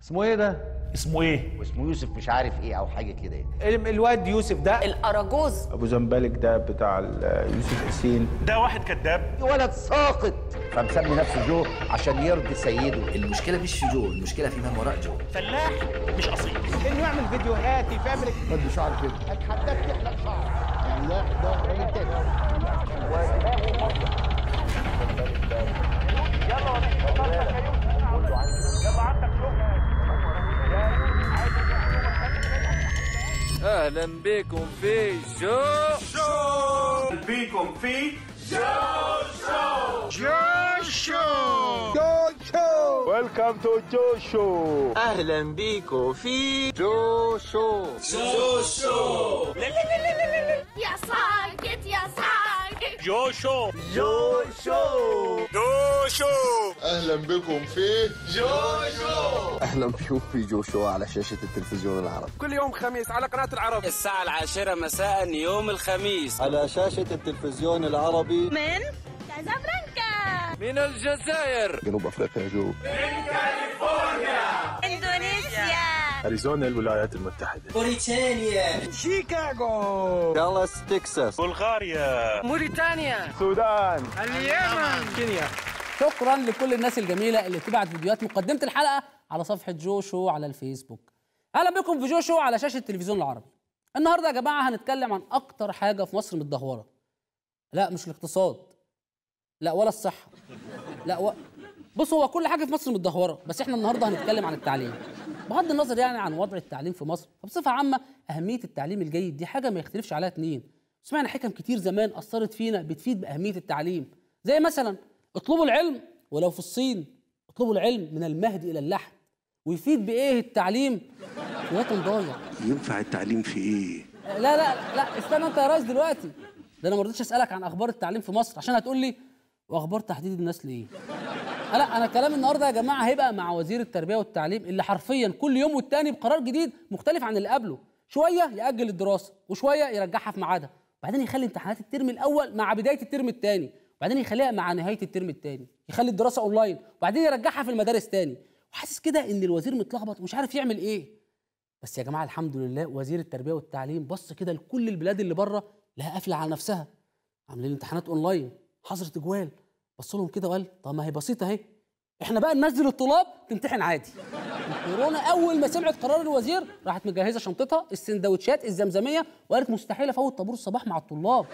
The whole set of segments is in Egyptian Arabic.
اسمه ايه ده؟ اسمه ايه؟ واسمه يوسف مش عارف ايه او حاجه كده يعني ال- الواد يوسف ده الأراجوز ابو زنبلك ده بتاع ال- يوسف حسين ده واحد كذاب ولد ساقط فمسمي نفسه جو عشان يرضي سيده المشكلة مش في جو المشكلة في من وراء جو فلاح مش اصيل انه يعمل فيديوهات يفبرك خد شعر كده اتحداك تحلق شعر يعني ده ده راجل تاني اهلا بكم في جو بيكم في ويلكم تو جو شو اهلا بكم في جو شو يا ساكت يا ساكت جوشو اهلا بكم في اهلا بكم في جو شو على شاشة التلفزيون العربي كل يوم خميس على قناة العرب الساعة العاشرة مساء يوم الخميس على شاشة التلفزيون العربي من كازابلانكا من الجزائر جنوب افريقيا جو اندونيسيا اريزونا الولايات المتحدة دالاس تكساس بلغاريا موريتانيا السودان كينيا شكرا لكل الناس الجميله اللي بتبعت فيديوهات مقدمه الحلقه على صفحه جو شو على الفيسبوك اهلا بكم في جو شو على شاشه التلفزيون العربي النهارده يا جماعه هنتكلم عن اكتر حاجه في مصر متدهوره لا مش الاقتصاد لا ولا الصحه لا و... بص هو كل حاجه في مصر متدهوره بس احنا النهارده هنتكلم عن التعليم بغض النظر يعني عن وضع التعليم في مصر فبصفه عامه اهميه التعليم الجيد دي حاجه ما يختلفش عليها اتنين سمعنا حكم كتير زمان اثرت فينا بتفيد باهميه التعليم زي مثلا اطلبوا العلم ولو في الصين اطلبوا العلم من المهد الى اللحد ويفيد بايه التعليم في وطن ضايع ينفع التعليم في ايه لا لا لا استنى انت يا ريس دلوقتي ده انا ما رضيتش اسالك عن اخبار التعليم في مصر عشان هتقول لي واخبار تحديد الناس لايه لا انا كلام النهارده يا جماعه هيبقى مع وزير التربيه والتعليم اللي حرفيا كل يوم والتاني بقرار جديد مختلف عن اللي قبله شويه ياجل الدراسه وشويه يرجعها في ميعادها وبعدين يخلي امتحانات الترم الاول مع بدايه الترم الثاني وبعدين يخليها مع نهايه الترم الثاني يخلي الدراسه اونلاين وبعدين يرجعها في المدارس تاني وحاسس كده ان الوزير متلخبط ومش عارف يعمل ايه بس يا جماعه الحمد لله وزير التربيه والتعليم بص كده لكل البلاد اللي بره لها قافله على نفسها عاملين امتحانات اونلاين حظر تجوال بص لهم كده وقال طب ما هي بسيطه اهي احنا بقى ننزل الطلاب تمتحن عادي الكورونا اول ما سمعت قرار الوزير راحت مجهزه شنطتها السندوتشات الزمزميه وقالت مستحيل افوت طابور الصباح مع الطلاب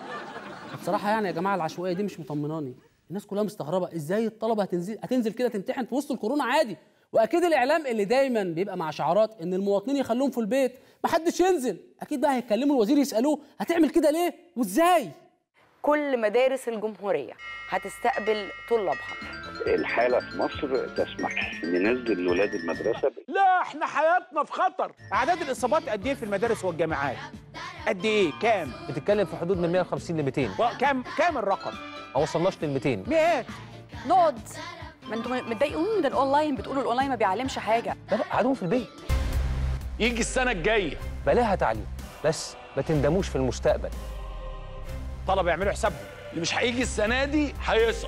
بصراحه يعني يا جماعه العشوائيه دي مش مطمناني الناس كلها مستغربه ازاي الطلبه هتنزل هتنزل كده تمتحن في وسط الكورونا عادي واكيد الاعلام اللي دايما بيبقى مع شعارات ان المواطنين يخلوهم في البيت محدش ينزل اكيد بقى هيكلموا الوزير يسالوه هتعمل كده ليه وازاي كل مدارس الجمهورية هتستقبل طلابها الحالة في مصر تسمح ننزل ولاد المدرسة لا احنا حياتنا في خطر اعداد الاصابات قد ايه في المدارس والجامعات قد ايه كام بتتكلم في حدود من 150 ل 200 كام كام الرقم ما وصلناش لل 200 مئات نقعد ما انتوا متضايقين من الاونلاين بتقولوا الاونلاين ما بيعلمش حاجة لا لا قعدوهم في البيت يجي السنة الجاية بلاها تعليم بس ما تندموش في المستقبل طلبه يعملوا حسابهم اللي مش هيجي السنة دي هيسقط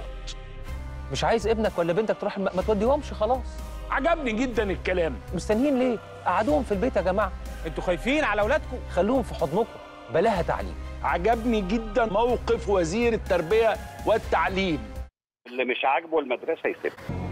مش عايز ابنك ولا بنتك تروح الم- ما توديهمش خلاص عجبني جدا الكلام مستنيين ليه قعدوهم في البيت يا جماعه انتوا خايفين على اولادكم خلوهم في حضنكم بلاها تعليم عجبني جدا موقف وزير التربية والتعليم اللي مش عاجبه المدرسة يسيبها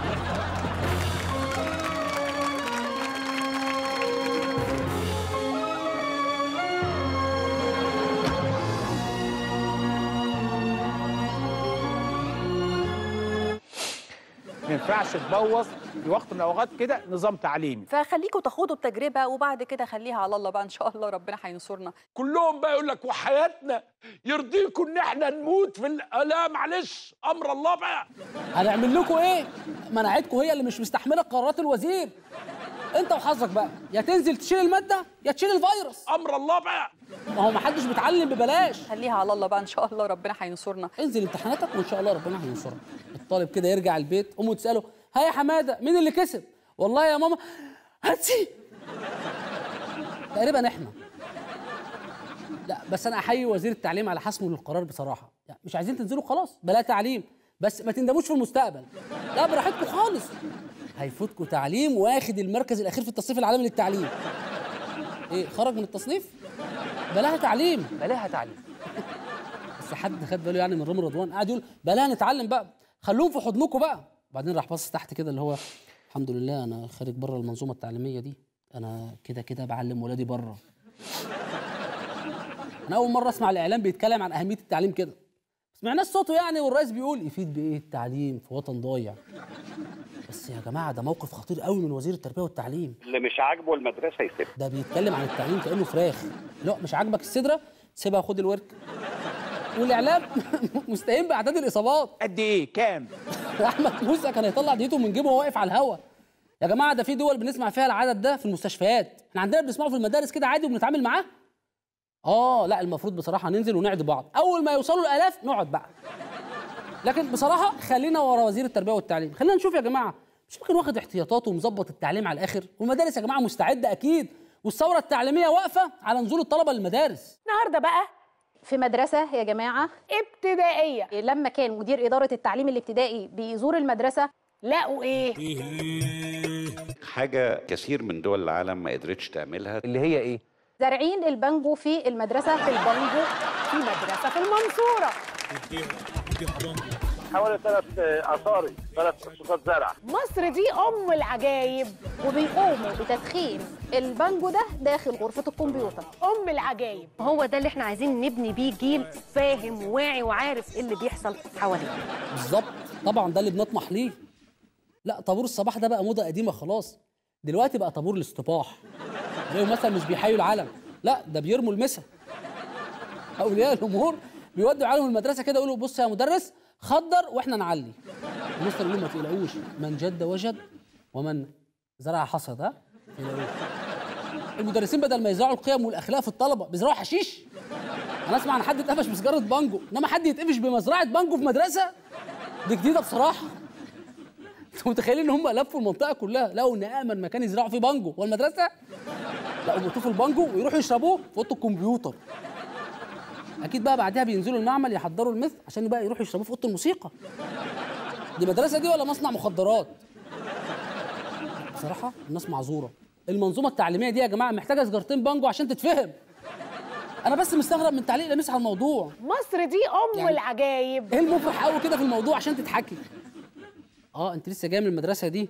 ما ينفعش تبوظ في وقت من الاوقات كده نظام تعليمي فخليكوا تاخدوا التجربة وبعد كده خليها على الله بقى ان شاء الله ربنا هينصرنا كلهم بقى يقول لك وحياتنا يرضيكم ان احنا نموت في ال- لا معلش امر الله بقى هنعمل لكم ايه مناعتكم هي اللي مش مستحمله قرارات الوزير انت وحظك بقى يا تنزل تشيل الماده يا تشيل الفيروس امر الله بقى ما هو ما حدش بيتعلم ببلاش خليها على الله بقى ان شاء الله ربنا هينصرنا انزل امتحاناتك وان شاء الله ربنا هينصرك الطالب كده يرجع البيت امه تساله ها يا حماده مين اللي كسب والله يا ماما هاتي تقريبا احنا لا بس انا احيي وزير التعليم على حسمه للقرار بصراحه يعني مش عايزين تنزلوا خلاص بلا تعليم بس ما تندموش في المستقبل لا براحتكم خالص هيفوتكوا تعليم واخد المركز الاخير في التصنيف العالمي للتعليم ايه خرج من التصنيف بلاها تعليم بلاها تعليم بس حد خد باله يعني من رامي رضوان قاعد يقول بلاها نتعلم بقى خلوهم في حضنكم بقى وبعدين راح باصص تحت كده اللي هو الحمد لله انا خارج بره المنظومه التعليميه دي انا كده كده بعلم ولادي بره انا اول مره اسمع الاعلام بيتكلم عن اهميه التعليم كده سمعناه صوته يعني والرئيس بيقول يفيد بايه التعليم في وطن ضايع بس يا جماعه ده موقف خطير قوي من وزير التربيه والتعليم اللي مش عاجبه المدرسه يسيبها ده بيتكلم عن التعليم كانه فراخ لا مش عاجبك الصدره سيبها خد الورك والاعلام مستهين باعداد الاصابات قد ايه كام احمد موسى كان يطلع ديته من جيبه وهو واقف على الهوا يا جماعه ده في دول بنسمع فيها العدد ده في المستشفيات احنا عندنا بنسمعه في المدارس كده عادي وبنتعامل معاه اه لا المفروض بصراحه ننزل ونعد بعض اول ما يوصلوا الالاف نقعد بقى لكن بصراحه خلينا ورا وزير التربيه والتعليم خلينا نشوف يا جماعه مش ممكن واخد احتياطاته ومظبط التعليم على الاخر والمدارس يا جماعه مستعده اكيد والثوره التعليميه واقفه على نزول الطلبه للمدارس النهارده بقى في مدرسة يا جماعة ابتدائية لما كان مدير إدارة التعليم الابتدائي بيزور المدرسة لقوا إيه؟ حاجة كثير من دول العالم ما قدرتش تعملها اللي هي ايه؟ زارعين البانجو في المدرسة في البانجو في مدرسة في المنصورة حوالي ثلاث اثاري ثلاث صفات زرع مصر دي أم العجايب وبيقوموا بتدخين البانجو ده داخل غرفة الكمبيوتر أم العجايب هو ده اللي احنا عايزين نبني بيه جيل فاهم وواعي وعارف ايه اللي بيحصل حواليه بالظبط طبعا ده اللي بنطمح ليه لا طابور الصباح ده بقى موضه قديمه خلاص دلوقتي بقى طابور الاصطباح تلاقيهم مثلا مش بيحيوا العلم لا ده بيرموا المسا اولياء الامور بيودوا عالم المدرسه كده يقولوا بص يا مدرس خضر واحنا نعلي المستر يقول لهم ما تقلقوش من جد وجد ومن زرع حصد ها ما تقلقوش المدرسين بدل ما يزرعوا القيم والاخلاق في الطلبه بيزرعوا حشيش انا اسمع عن حد اتقفش بسجاره بانجو انما حد يتقفش بمزرعه بانجو في مدرسه دي جديده بصراحه انتوا متخيلين ان هم لفوا المنطقه كلها لقوا ان امن مكان يزرعوا فيه بانجو والمدرسه لقوا بيطوفوا البانجو ويروحوا يشربوه في اوضه الكمبيوتر اكيد بقى بعدها بينزلوا المعمل يحضروا المثل عشان بقى يروحوا يشربوه في اوضه الموسيقى دي مدرسه دي ولا مصنع مخدرات بصراحه الناس معذوره المنظومه التعليميه دي يا جماعه محتاجه سجارتين بانجو عشان تتفهم انا بس مستغرب من تعليق لميس على الموضوع مصر دي أم يعني- العجايب ايه المفرح قوي كده في الموضوع عشان تضحكي اه انت لسه جايه من المدرسه دي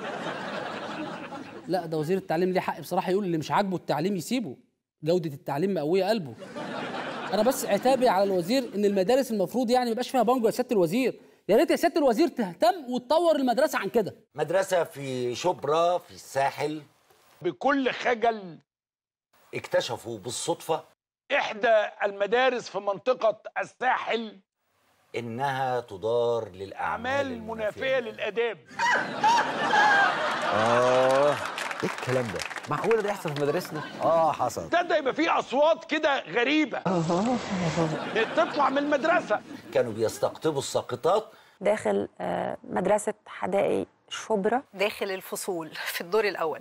لا ده وزير التعليم ليه حق بصراحه يقول اللي مش عاجبه التعليم يسيبه جوده التعليم مقويه قلبه انا بس عتابي على الوزير ان المدارس المفروض يعني ما يبقاش فيها بانجو يا سياده الوزير يا ريت يا سياده الوزير تهتم وتطور المدرسه عن كده مدرسة في شبرا في الساحل بكل خجل اكتشفوا بالصدفة إحدى المدارس في منطقة الساحل إنها تدار للأعمال أعمال المنافية للآداب اه ايه الكلام ده؟ معقول ده يحصل في مدارسنا؟ اه حصل ابتدى يبقى في أصوات كده غريبة تطلع من المدرسة كانوا بيستقطبوا الساقطات داخل آه، مدرسة حدائق شبرا داخل الفصول في الدور الاول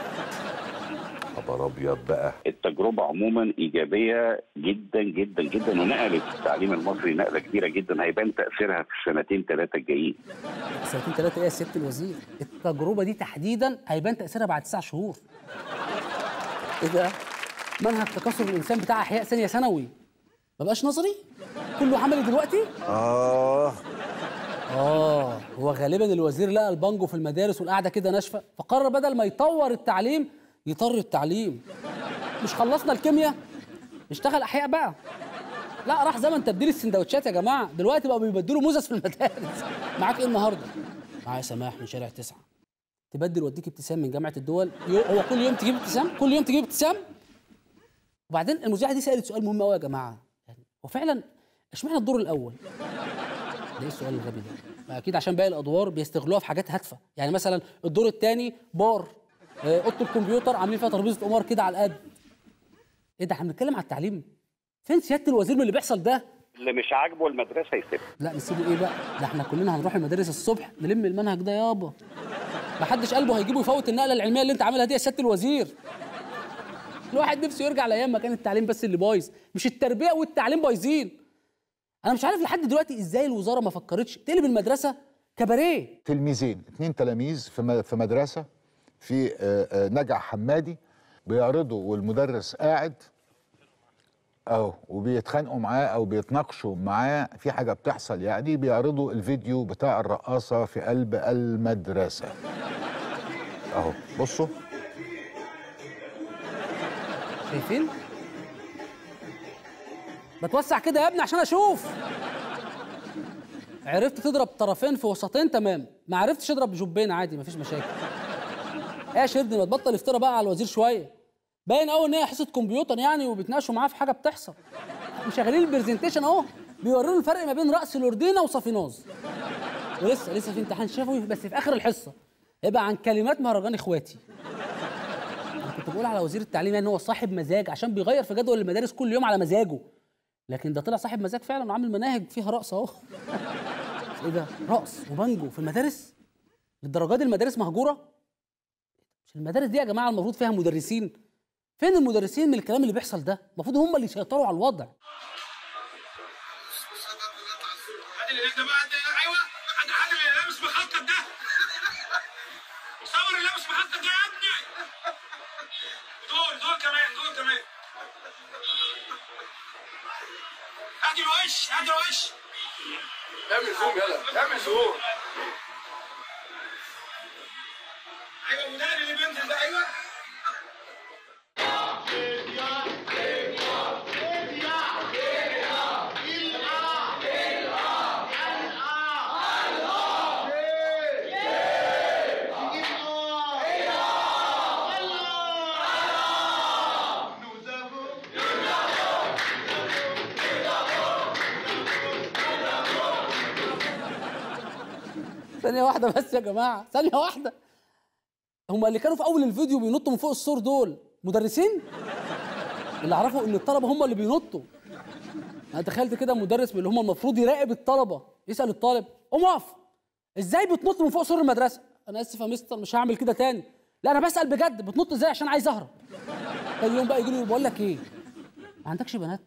خبر ابيض بقى التجربه عموما ايجابيه جدا جدا جدا ونقلت التعليم المصري نقله كبيره جدا هيبان تاثيرها في السنتين ثلاثه الجايين سنتين ثلاثه ايه يا سياده الوزير التجربه دي تحديدا هيبان تاثيرها بعد تسع شهور ايه ده منهج تكاثر الانسان بتاع احياء ثانيه ثانوي ما بقاش نظري كله عملي دلوقتي اه اه هو غالبا الوزير لقى البانجو في المدارس والقعده كده ناشفه فقرر بدل ما يطور التعليم يطر التعليم مش خلصنا الكيمياء نشتغل احياء بقى لا راح زمن تبديل السندوتشات يا جماعه دلوقتي بقوا بيبدلوا موزس في المدارس معاك ايه النهارده معايا سماح من شارع تسعة تبدل واديك ابتسام من جامعه الدول يو هو كل يوم تجيب ابتسام كل يوم تجيب ابتسام وبعدين المذيعه دي سالت سؤال مهم قوي يا جماعه يعني هو فعلا اشمعنى الدور الاول ده ايه السؤال الغبي ده؟ ما اكيد عشان باقي الادوار بيستغلوها في حاجات هادفه، يعني مثلا الدور الثاني بار آه، اوضه الكمبيوتر عاملين فيها ترابيزه قمار كده على القد. ايه ده احنا بنتكلم على التعليم؟ فين سياده الوزير من اللي بيحصل ده؟ اللي مش عاجبه المدرسه يسيبها لا نسيبه ايه بقى؟ ده احنا كلنا هنروح المدارس الصبح نلم المنهج ده يابا. محدش قلبه هيجيبه يفوت النقله العلميه اللي انت عاملها دي يا سياده الوزير. الواحد نفسه يرجع لايام ما كان التعليم بس اللي بايظ، مش التربيه والتعليم بايظين. انا مش عارف لحد دلوقتي ازاي الوزاره ما فكرتش تقلب المدرسه كباريه تلميذين اتنين تلاميذ في م- في مدرسه في آه، آه، نجع حمادي بيعرضوا والمدرس قاعد اهو وبيتخانقوا معاه او بيتناقشوا معاه في حاجه بتحصل يعني بيعرضوا الفيديو بتاع الرقاصه في قلب المدرسه اهو بصوا شايفين بتوسع كده يا ابني عشان اشوف عرفت تضرب طرفين في وسطين تمام ما عرفتش اضرب جبين عادي مفيش مشاكل ايه يا شردي ما تبطل افترى بقى على الوزير شويه باين قوي ان هي حصه كمبيوتر يعني وبيتناقشوا معاه في حاجه بتحصل مشغلين البرزنتيشن اهو بيورونا الفرق ما بين راس الاردينه وصافيناز ولسه لسه في امتحان شفوي بس في اخر الحصه هيبقى عن كلمات مهرجان اخواتي انا كنت بقول على وزير التعليم يعني هو صاحب مزاج عشان بيغير في جدول المدارس كل يوم على مزاجه لكن ده طلع صاحب مزاج فعلا وعامل مناهج فيها رقص اهو ايه ده رقص وبانجو في المدارس للدرجات دي المدارس مهجوره مش المدارس دي يا جماعه المفروض فيها مدرسين فين المدرسين من الكلام اللي بيحصل ده المفروض هم اللي يسيطروا على الوضع ده بقى ده ايوه حد حد اللي لابس مخطط ده صور اللي لابس مخطط ده يا ابني دول دول كمان دول كمان ادي الوش ادي الوش اعمل زوم يلا اعمل زوم ايوه المدرب اللي بينزل ده ايوه ثانية واحدة بس يا جماعة ثانية واحدة هم اللي كانوا في أول الفيديو بينطوا من فوق السور دول مدرسين؟ اللي أعرفه إن الطلبة هم اللي بينطوا أنا تخيلت كده مدرس من اللي هم المفروض يراقب الطلبة يسأل الطالب قوم اقف إزاي بتنط من فوق سور المدرسة؟ أنا آسف يا مستر مش هعمل كده تاني لا أنا بسأل بجد بتنط إزاي عشان عايز أهرب تاني يوم بقى يجي لي بقول لك إيه؟ ما عندكش بنات؟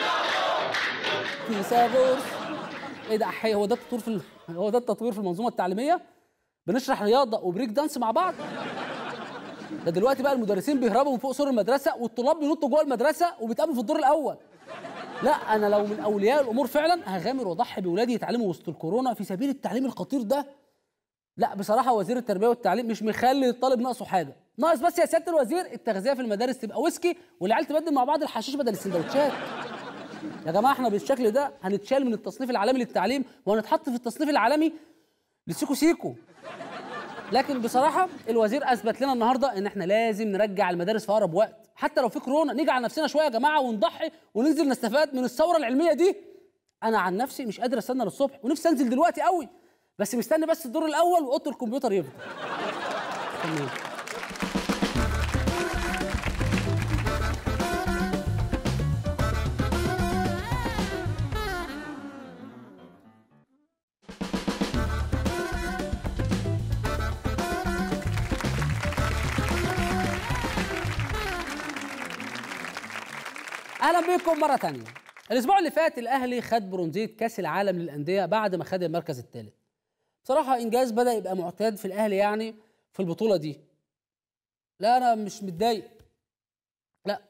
في سابورس ايه ده احي هو ده التطوير في ال... هو ده التطوير في المنظومه التعليميه بنشرح رياضه وبريك دانس مع بعض ده دلوقتي بقى المدرسين بيهربوا من فوق سور المدرسه والطلاب بينطوا جوه المدرسه وبيتقابلوا في الدور الاول لا انا لو من اولياء الامور فعلا هغامر واضحي باولادي يتعلموا وسط الكورونا في سبيل التعليم الخطير ده لا بصراحه وزير التربيه والتعليم مش مخلي الطالب ناقصه حاجه ناقص بس يا سياده الوزير التغذيه في المدارس تبقى ويسكي والعيال تبدل مع بعض الحشيش بدل السندوتشات يا جماعه احنا بالشكل ده هنتشال من التصنيف العالمي للتعليم وهنتحط في التصنيف العالمي لسيكو سيكو لكن بصراحه الوزير اثبت لنا النهارده ان احنا لازم نرجع المدارس في اقرب وقت حتى لو في كورونا نيجي على نفسنا شويه يا جماعه ونضحي وننزل نستفاد من الثوره العلميه دي انا عن نفسي مش قادر استنى للصبح ونفسي انزل دلوقتي قوي بس مستني بس الدور الاول واوضه الكمبيوتر يفضل تمام. اهلا بكم مره تانية الاسبوع اللي فات الاهلي خد برونزيه كاس العالم للانديه بعد ما خد المركز الثالث بصراحه انجاز بدا يبقى معتاد في الاهلي يعني في البطوله دي لا انا مش متضايق لا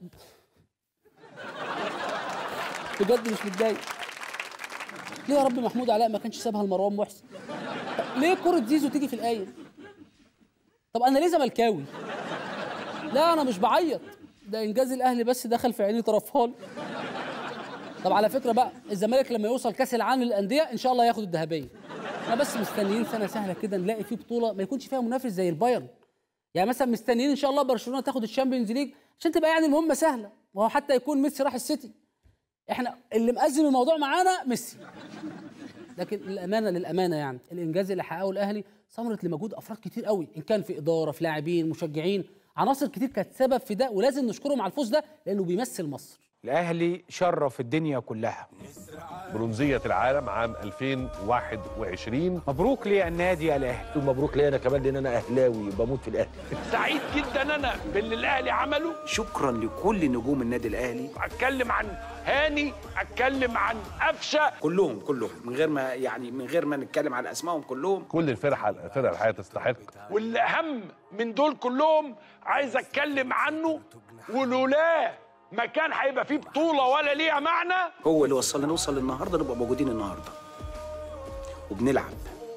بجد مش متضايق ليه يا رب محمود علاء ما كانش سابها لمروان محسن طب ليه كرة زيزو تيجي في القايم طب انا ليه زملكاوي لا انا مش بعيط ده انجاز الاهلي بس دخل في عيني طرفان طب على فكره بقى الزمالك لما يوصل كاس العالم للانديه ان شاء الله ياخد الذهبيه احنا بس مستنيين سنه سهله كده نلاقي فيه بطوله ما يكونش فيها منافس زي البايرن يعني مثلا مستنيين ان شاء الله برشلونه تاخد الشامبيونز ليج عشان تبقى يعني المهمه سهله وهو حتى يكون ميسي راح السيتي احنا اللي مأزم الموضوع معانا ميسي لكن للامانه للامانه يعني الانجاز اللي حققه الاهلي ثمره لمجهود افراد كتير قوي ان كان في اداره في لاعبين مشجعين عناصر كتير كانت سبب في ده ولازم نشكرهم على الفوز ده لانه بيمثل مصر الاهلي شرف الدنيا كلها برونزيه العالم عام 2021 مبروك لي النادي الاهلي مبروك لي انا كمان لان انا اهلاوي بموت في الاهلي سعيد جدا انا باللي الاهلي عمله شكرا لكل نجوم النادي الاهلي اتكلم عن هاني اتكلم عن قفشه كلهم كلهم من غير ما يعني من غير ما نتكلم على اسمائهم كلهم كل الفرحه الفرقه الحقيقه تستحق واللي اهم من دول كلهم عايز اتكلم عنه ولولاه ما كان هيبقى فيه بطوله ولا ليها معنى هو اللي وصلنا نوصل النهارده نبقى موجودين النهارده وبنلعب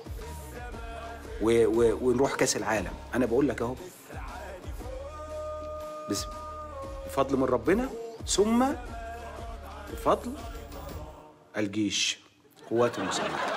و و ونروح كاس العالم انا بقول لك اهو بس بفضل من ربنا ثم بفضل الجيش قوات المسلحه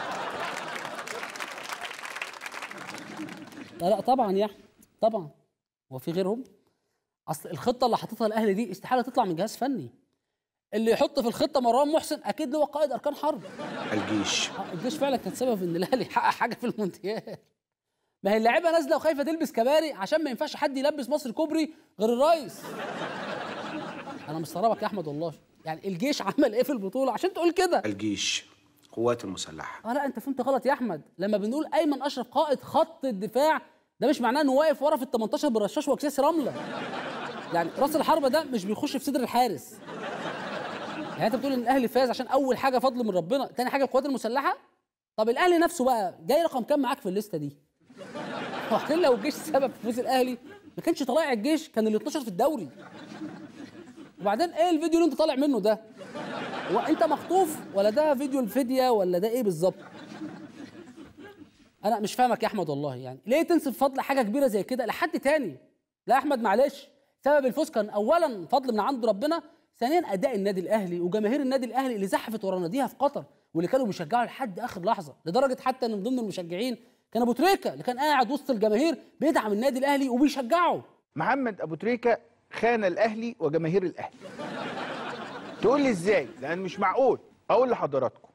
لا لا طبعا يا احمد طبعا هو في غيرهم اصل الخطه اللي حاططها الاهلي دي استحاله تطلع من جهاز فني اللي يحط في الخطه مروان محسن اكيد هو قائد اركان حرب الجيش آه، الجيش فعلا كان سبب ان الاهلي يحقق حاجه في المونديال ما هي اللعيبه نازله وخايفه تلبس كباري عشان ما ينفعش حد يلبس مصر كوبري غير الرئيس انا مستغربك يا احمد والله يعني الجيش عمل ايه في البطوله عشان تقول كده الجيش قوات المسلحه اه لا انت فهمت غلط يا احمد لما بنقول ايمن اشرف قائد خط الدفاع ده مش معناه انه واقف ورا في ال 18 بالرشاش واكساس رمله يعني راس الحربه ده مش بيخش في صدر الحارس يعني انت بتقول ان الاهلي فاز عشان اول حاجه فضل من ربنا تاني حاجه القوات المسلحه طب الاهلي نفسه بقى جاي رقم كام معاك في الليسته دي وبعدين لو الجيش سبب في فوز الاهلي ما كانش طلائع الجيش كان ال 12 في الدوري وبعدين ايه الفيديو اللي انت طالع منه ده هو انت مخطوف ولا ده فيديو الفديه ولا ده ايه بالظبط انا مش فاهمك يا احمد والله يعني ليه تنسب فضل حاجه كبيره زي كده لحد تاني لا يا احمد معلش سبب الفوز كان اولا فضل من عند ربنا ثانيا اداء النادي الاهلي وجماهير النادي الاهلي اللي زحفت ورا ناديها في قطر واللي كانوا بيشجعوا لحد اخر لحظه لدرجه حتى ان من ضمن المشجعين كان ابو تريكه اللي كان قاعد وسط الجماهير بيدعم النادي الاهلي وبيشجعه محمد ابو تريكه خان الاهلي وجماهير الاهلي تقول لي ازاي لان مش معقول اقول لحضراتكم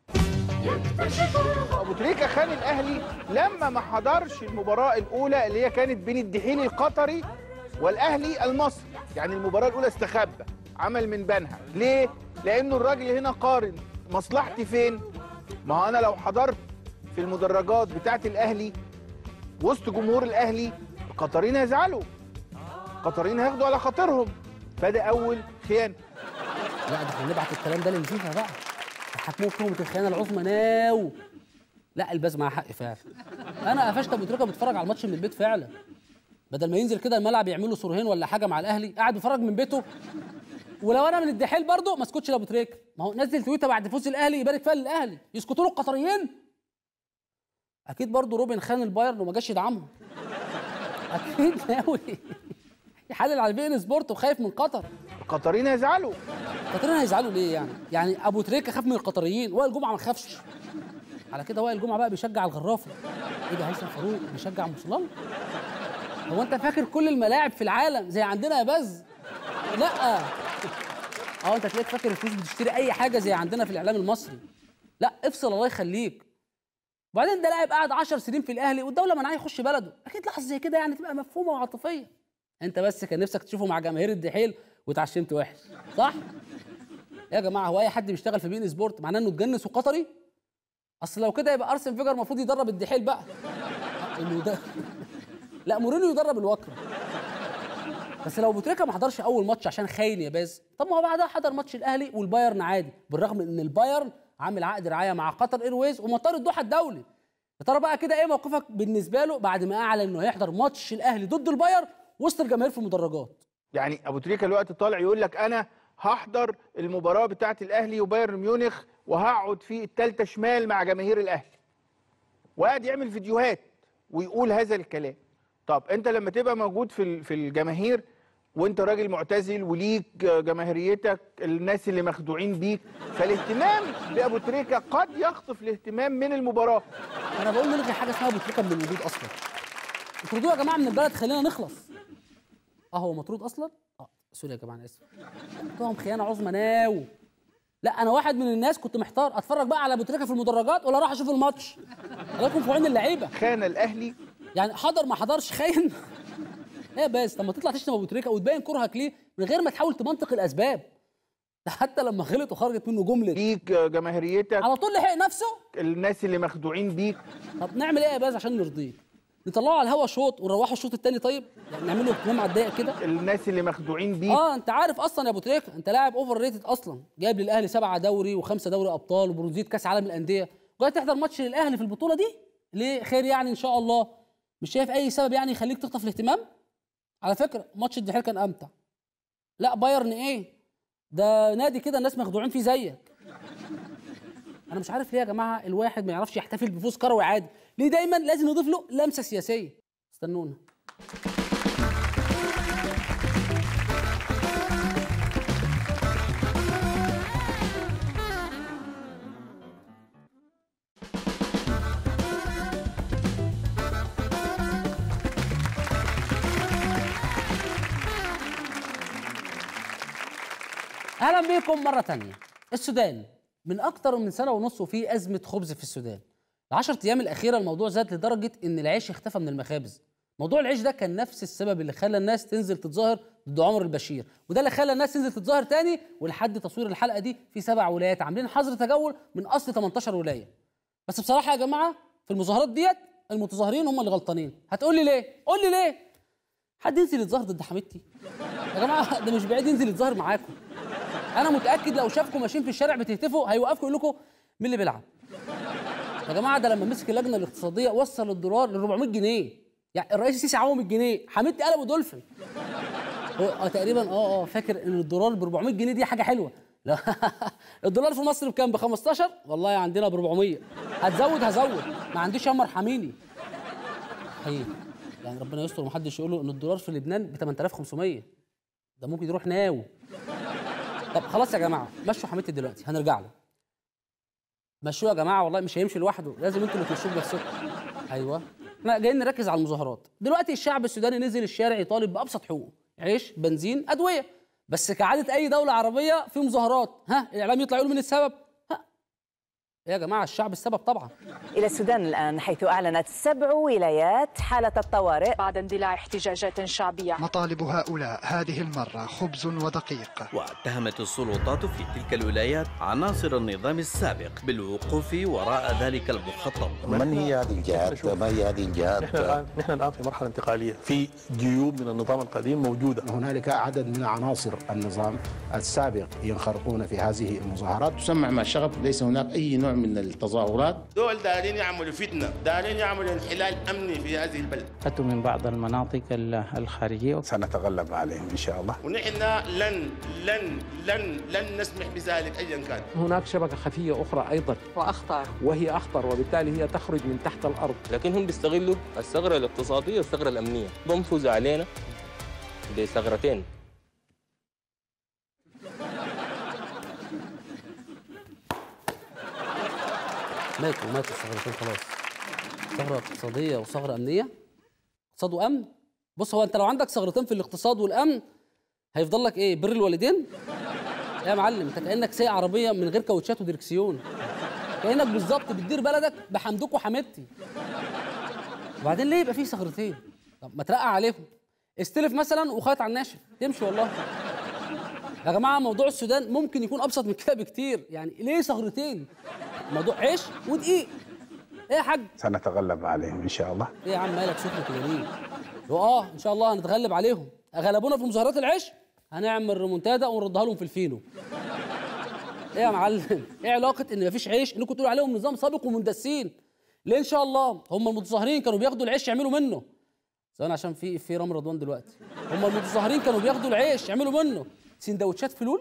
ابو تريكه خان الاهلي لما ما حضرش المباراه الاولى اللي هي كانت بين الدحيل القطري والاهلي المصري يعني المباراه الاولى استخبى عمل من بنها ليه لانه الراجل هنا قارن مصلحتي فين ما هو انا لو حضرت في المدرجات بتاعه الاهلي وسط جمهور الاهلي القطريين هيزعلوا القطريين هياخدوا على خاطرهم فده اول خيانه لا ده احنا نبعت الكلام ده للفيفا بقى حكموه تهمه الخيانه العظمى ناو لا الباز معاه حق فعلا انا قفشت ابو تريكه بيتفرج على الماتش من البيت فعلا بدل ما ينزل كده الملعب يعمل له سورهين ولا حاجه مع الاهلي قاعد بيتفرج من بيته ولو انا من الدحيل برضه ما اسكتش لابو تريكه ما هو نزل تويته بعد فوز الاهلي يبارك فيها للاهلي يسكتوا له القطريين اكيد برضه روبن خان البايرن وما جاش يدعمهم اكيد ناوي يحلل على بي ان سبورت وخايف من قطر القطريين هيزعلوا القطريين هيزعلوا ليه يعني؟ يعني ابو تريكه خاف من القطريين وائل جمعه ما خافش على كده وائل جمعه بقى بيشجع الغرافه ايه ده هيثم فاروق بيشجع مصلان هو انت فاكر كل الملاعب في العالم زي عندنا يا باز لا اه انت تلاقيك فاكر الفلوس بتشتري اي حاجه زي عندنا في الاعلام المصري لا افصل الله يخليك وبعدين ده لاعب قاعد 10 سنين في الاهلي والدوله منعاه يخش بلده اكيد لحظه زي كده يعني تبقى مفهومه وعاطفيه انت بس كان نفسك تشوفه مع جماهير الدحيل وتعشمت وحش صح يا جماعه هو اي حد بيشتغل في بين سبورت معناه انه اتجنس وقطري اصل لو كده يبقى ارسن فيجر المفروض يدرب الدحيل بقى انه ده لا مورينيو يدرب الوكره بس لو بوتريكا ما حضرش اول ماتش عشان خاين يا باز طب ما هو بعدها حضر ماتش الاهلي والبايرن عادي بالرغم من ان البايرن عامل عقد رعايه مع قطر ايرويز ومطار الدوحه الدولي يا ترى بقى كده ايه موقفك بالنسبه له بعد ما اعلن انه هيحضر ماتش الاهلي ضد البايرن وسط الجماهير في المدرجات يعني ابو تريكه الوقت طالع يقول لك انا هحضر المباراه بتاعه الاهلي وبايرن ميونخ وهقعد في الثالثه شمال مع جماهير الاهلي وقاعد يعمل فيديوهات ويقول هذا الكلام طب انت لما تبقى موجود في ال- في الجماهير وانت راجل معتزل وليك جماهيريتك الناس اللي مخدوعين بيك فالاهتمام بابو تريكه قد يخطف الاهتمام من المباراه انا بقول نلغي حاجه اسمها ابو تريكه من الوجود اصلا اطردوه يا جماعه من البلد خلينا نخلص اه هو مطرود اصلا اه سوري يا جماعه انا اسف قلتهم خيانه عظمى ناو لا انا واحد من الناس كنت محتار اتفرج بقى على ابو تريكه في المدرجات ولا اروح اشوف الماتش خليكم في عين اللعيبه خان الاهلي يعني حضر ما حضرش خاين ايه بس طب ما تطلع تشتم ابو تريكه وتبين كرهك ليه من غير ما تحاول تمنطق الاسباب ده حتى لما غلط وخرجت منه جمله بيك جماهيريتك على طول لحق نفسه الناس اللي مخدوعين بيك طب نعمل ايه يا باز عشان نرضيه نطلعه على الهوا شوط ونروحه الشوط الثاني طيب يعني نعمل له اهتمام على الضيق كده الناس اللي مخدوعين بيك اه انت عارف اصلا يا ابو تريكه انت لاعب اوفر ريتد اصلا جايب للاهلي سبعه دوري وخمسه دوري ابطال وبرونزيه كاس عالم الانديه وجاي تحضر ماتش للاهلي في البطوله دي ليه خير يعني ان شاء الله مش شايف اي سبب يعني يخليك تخطف الاهتمام على فكره ماتش الدحيل كان امتع لا بايرن ايه ده نادي كده الناس مخدوعين فيه زيك انا مش عارف ليه يا جماعه الواحد ما يعرفش يحتفل بفوز كروي عادي ليه دايما لازم نضيف له لمسه سياسيه استنونا اهلا بكم مره تانية السودان من اكتر من سنه ونص وفي ازمه خبز في السودان العشر ايام الاخيره الموضوع زاد لدرجه ان العيش اختفى من المخابز موضوع العيش ده كان نفس السبب اللي خلى الناس تنزل تتظاهر ضد عمر البشير وده اللي خلى الناس تنزل تتظاهر تاني ولحد تصوير الحلقه دي في سبع ولايات عاملين حظر تجول من اصل 18 ولايه بس بصراحه يا جماعه في المظاهرات ديت المتظاهرين هم اللي غلطانين هتقول لي ليه قول لي ليه حد ينزل يتظاهر ضد حميدتي يا جماعه ده مش بعيد ينزل يتظاهر معاكم انا متاكد لو شافكم ماشيين في الشارع بتهتفوا هيوقفكم يقول لكم مين اللي بيلعب يا جماعه ده لما مسك اللجنه الاقتصاديه وصل الدولار ل 400 جنيه يعني الرئيس السيسي عوم الجنيه حميدتي قلبه دولفين هو آه تقريبا اه اه فاكر ان الدولار ب 400 جنيه دي حاجه حلوه لا الدولار في مصر بكام ب 15 والله عندنا ب 400 هتزود هزود ما عنديش يا مرحميني حقيقي يعني ربنا يستر ومحدش يقول له ان الدولار في لبنان ب 8500 ده ممكن يروح ناو طب خلاص يا جماعه مشوا حميدتي دلوقتي هنرجع له مشوه يا جماعه والله مش هيمشي لوحده لازم انتوا اللي تمشوه بنفسكم ايوه احنا جايين نركز على المظاهرات دلوقتي الشعب السوداني نزل الشارع يطالب بابسط حقوقه عيش بنزين ادويه بس كعاده اي دوله عربيه في مظاهرات ها الاعلام يطلع يقول من السبب ها يا جماعه الشعب السبب طبعا إلى السودان الآن حيث أعلنت سبع ولايات حالة الطوارئ بعد اندلاع احتجاجات شعبية مطالب هؤلاء هذه المرة خبز ودقيق واتهمت السلطات في تلك الولايات عناصر النظام السابق بالوقوف وراء ذلك المخطط من هي هذه الجهات؟ ما هي هذه الجهات؟ نحن الآن نحن الآن في مرحلة انتقالية في جيوب من النظام القديم موجودة هنالك عدد من عناصر النظام السابق ينخرطون في هذه المظاهرات تسمع مع الشغب ليس هناك أي نوع من التظاهرات دول دارين يعملوا فتنة دارين يعملوا انحلال أمني في هذه البلد أتوا من بعض المناطق الخارجية سنتغلب عليهم إن شاء الله ونحن لن لن لن لن نسمح بذلك أيا كان هناك شبكة خفية أخرى أيضا وأخطر وهي أخطر وبالتالي هي تخرج من تحت الأرض لكن هم بيستغلوا الثغرة الاقتصادية والثغرة الأمنية بنفذوا علينا بثغرتين ماتوا ماتوا الثغرتين خلاص ثغره اقتصاديه وثغره امنيه اقتصاد وامن بص هو انت لو عندك ثغرتين في الاقتصاد والامن هيفضل لك ايه بر الوالدين يا معلم انت كانك سايق عربيه من غير كاوتشات ودركسيون كانك بالظبط بتدير بلدك بحمدوك وحمدتي وبعدين ليه يبقى فيه ثغرتين طب ما ترقع عليهم استلف مثلا وخيط على الناشف تمشي والله يا جماعه موضوع السودان ممكن يكون ابسط من كده بكتير يعني ليه ثغرتين موضوع عيش ودقيق ايه يا حاج سنتغلب عليهم إن شاء الله ايه يا عم مالك سخن كده ليه هو اه ان شاء الله هنتغلب عليهم غلبونا في مظاهرات العيش هنعمل ريمونتادا ونردها لهم في الفينو ايه يا معلم ايه علاقه ان مفيش عيش انكم تقولوا عليهم نظام سابق ومندسين ليه ان شاء الله هم المتظاهرين كانوا بياخدوا العيش يعملوا منه ثواني عشان في في رام رضوان دلوقتي هم المتظاهرين كانوا بياخدوا العيش يعملوا منه سندوتشات فلول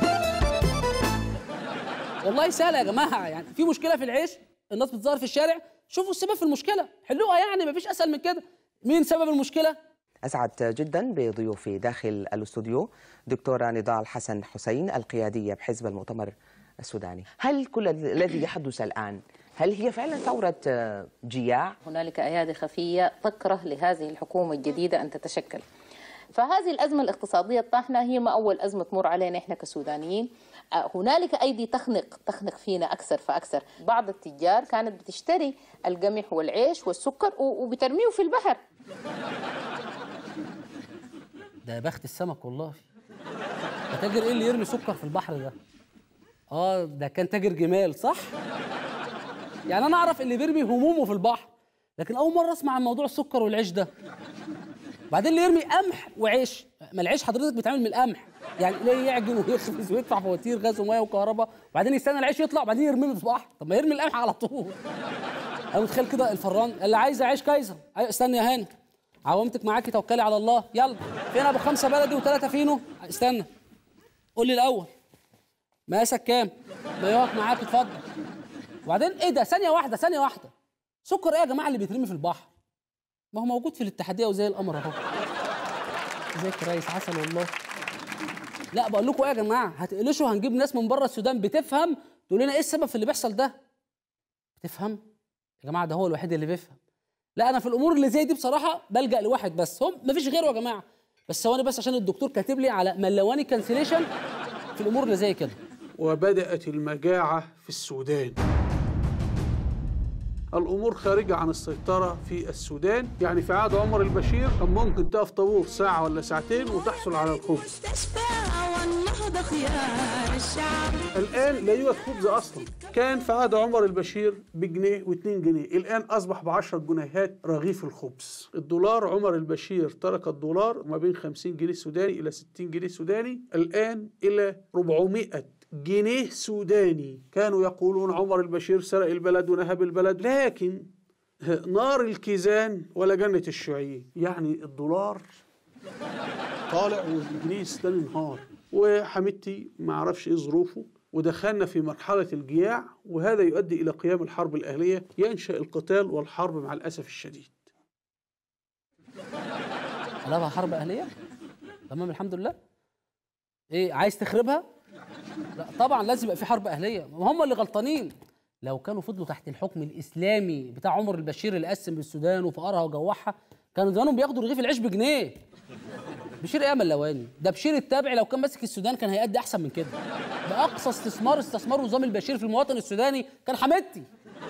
والله سهله يا جماعه يعني في مشكله في العيش الناس بتظاهر في الشارع شوفوا السبب في المشكله حلوها يعني مفيش اسهل من كده مين سبب المشكله أسعد جدا بضيوفي داخل الاستوديو دكتورة نضال حسن حسين القيادية بحزب المؤتمر السوداني هل كل الذي يحدث الآن هل هي فعلا ثورة جياع؟ هنالك أيادي خفية تكره لهذه الحكومة الجديدة أن تتشكل فهذه الأزمة الاقتصادية الطاحنة هي ما أول أزمة تمر علينا إحنا كسودانيين هنالك أيدي تخنق تخنق فينا أكثر فأكثر بعض التجار كانت بتشتري القمح والعيش والسكر وبترميه في البحر ده يا بخت السمك والله ده تاجر ايه اللي يرمي سكر في البحر ده اه ده كان تاجر جمال صح يعني انا اعرف اللي بيرمي همومه في البحر لكن اول مره اسمع عن موضوع السكر والعيش ده بعدين اللي يرمي قمح وعيش ما العيش حضرتك بيتعمل من القمح يعني ليه يعجن ويخبز ويدفع فواتير غاز وميه وكهرباء وبعدين يستنى العيش يطلع وبعدين يرميه في البحر طب ما يرمي القمح على طول انا متخيل كده الفران اللي عايز عيش كايزر أيوة، استنى يا هاني عوامتك معاكي توكلي على الله يلا فين ابو خمسه بلدي وثلاثه فينو استنى قول لي الاول مقاسك كام مايوهك معاك اتفضل وبعدين ايه ده ثانيه واحده ثانيه واحده سكر ايه يا جماعه اللي بيترمي في البحر ما هو موجود في الاتحاديه وزي القمر اهو ازيك يا ريس عسل والله لا بقول لكم ايه يا جماعه هتقلشوا هنجيب ناس من بره السودان بتفهم تقول لنا ايه السبب في اللي بيحصل ده بتفهم يا جماعه ده هو الوحيد اللي بيفهم لا انا في الامور اللي زي دي بصراحه بلجا لواحد بس هم مفيش غيره يا جماعه بس ثواني بس عشان الدكتور كاتب لي على ملواني كانسليشن في الامور اللي زي كده وبدأت المجاعة في السودان الأمور خارجة عن السيطرة في السودان يعني في عهد عمر البشير كان ممكن تقف طابور ساعة ولا ساعتين وتحصل على الخبز الآن لا يوجد خبز أصلا كان في عهد عمر البشير بجنيه واتنين جنيه الآن أصبح بعشرة جنيهات رغيف الخبز الدولار عمر البشير ترك الدولار ما بين 50 جنيه سوداني إلى 60 جنيه سوداني الآن إلى 400 جنيه سوداني كانوا يقولون عمر البشير سرق البلد ونهب البلد لكن نار الكيزان ولا جنة الشيوعية يعني الدولار طالع والجنيه السوداني انهار وحميدتي ما اعرفش ايه ظروفه ودخلنا في مرحلة الجياع وهذا يؤدي إلى قيام الحرب الأهلية ينشأ القتال والحرب مع الأسف الشديد قلبها حرب اهليه تمام الحمد لله ايه عايز تخربها لا طبعا لازم يبقى في حرب اهليه ما هم اللي غلطانين لو كانوا فضلوا تحت الحكم الاسلامي بتاع عمر البشير اللي قسم السودان وفقرها وجوعها كانوا زمانهم بياخدوا رغيف العيش بجنيه بشير ايه يا ملواني ده بشير التابعي لو كان ماسك السودان كان هيأدي احسن من كده ده اقصى استثمار استثمره نظام البشير في المواطن السوداني كان حميدتي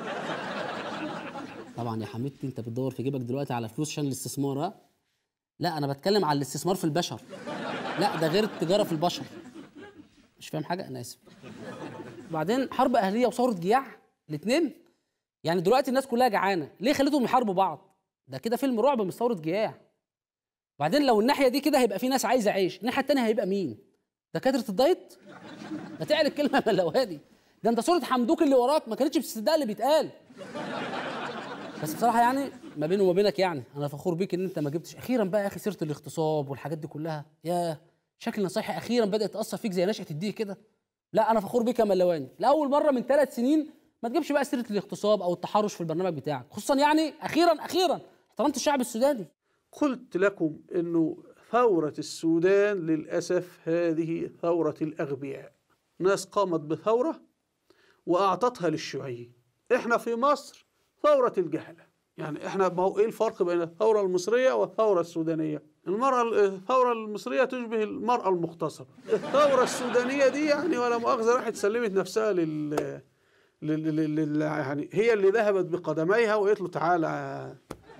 طبعا يا حميدتي انت بتدور في جيبك دلوقتي على فلوس عشان الاستثمار ها لا انا بتكلم على الاستثمار في البشر لا ده غير التجاره في البشر مش فاهم حاجه انا اسف وبعدين حرب اهليه وثوره جياع الاثنين يعني دلوقتي الناس كلها جعانه ليه خليتهم يحاربوا بعض ده كده فيلم رعب مش ثوره جياع وبعدين لو الناحيه دي كده هيبقى في ناس عايزه عيش الناحيه التانيه هيبقى مين دكاتره الدايت ما تعلى الكلمه يا ملواني ده انت صوره حمدوك اللي وراك ما كانتش بتصدق اللي بيتقال بس بصراحه يعني ما بيني وما بينك يعني انا فخور بيك ان انت ما جبتش اخيرا بقى يا اخي سيره الاغتصاب والحاجات دي كلها يا شكل نصيحه اخيرا بدات تاثر فيك زي نشاه الديه كده لا انا فخور بيك يا ملواني لاول مره من ثلاث سنين ما تجيبش بقى سيره الاغتصاب او التحرش في البرنامج بتاعك خصوصا يعني اخيرا اخيرا احترمت الشعب السوداني قلت لكم انه ثورة السودان للأسف هذه ثورة الأغبياء ناس قامت بثورة وأعطتها للشيوعية إحنا في مصر ثورة الجهلة يعني إحنا ما هو إيه الفرق بين الثورة المصرية والثورة السودانية المرأة الثورة المصرية تشبه المرأة المغتصبة الثورة السودانية دي يعني ولا مؤاخذة راحت سلمت نفسها لل لل... لل... لل... يعني هي اللي ذهبت بقدميها وقالت له تعالى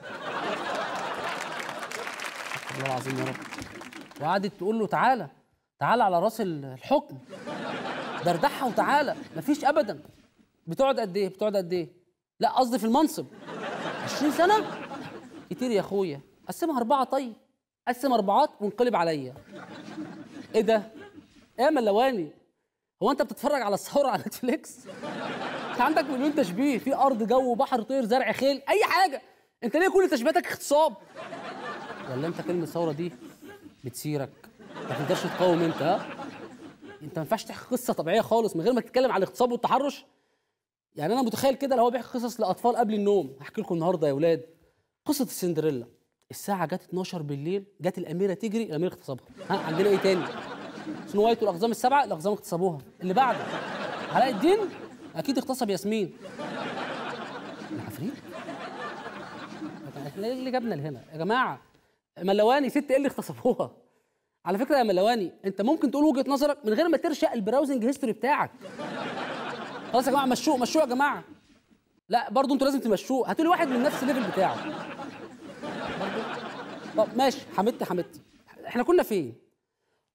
والله العظيم يا رب وقعدت تقول له تعالى تعالى على راس الحكم دردحها وتعالى مفيش ابدا بتقعد قد ايه بتقعد قد ايه لا قصدي في المنصب 20 سنه كتير يا اخويا قسمها اربعه طيب قسم اربعات وانقلب عليا ايه ده ايه يا ملواني هو انت بتتفرج على الثوره على نتفليكس انت عندك مليون تشبيه في ارض جو بحر طير زرع خيل اي حاجه انت ليه كل تشبيهاتك اغتصاب ولا انت كلمه ثوره دي بتسيرك ما تقدرش تقاوم انت ها انت ما ينفعش تحكي قصه طبيعيه خالص من غير ما تتكلم على الاغتصاب والتحرش يعني انا متخيل كده لو هو بيحكي قصص لاطفال قبل النوم هحكي لكم النهارده يا اولاد قصه السندريلا الساعه جت 12 بالليل جت الاميره تجري الامير اغتصبها ها عندنا ايه تاني سنو وايت والاقزام السبعه الاقزام اغتصبوها اللي بعده علاء الدين اكيد اغتصب ياسمين العفريت احنا ايه اللي جابنا لهنا يا جماعه ملواني ست ايه اللي اغتصبوها على فكره يا ملواني انت ممكن تقول وجهه نظرك من غير ما ترشق البراوزنج هيستوري بتاعك خلاص يا جماعه مشوه مشوه يا جماعه لا برضه انتوا لازم تمشوه هاتوا لي واحد من نفس الليفل بتاعه برضه طب ماشي حمدتي حمدتي احنا كنا فين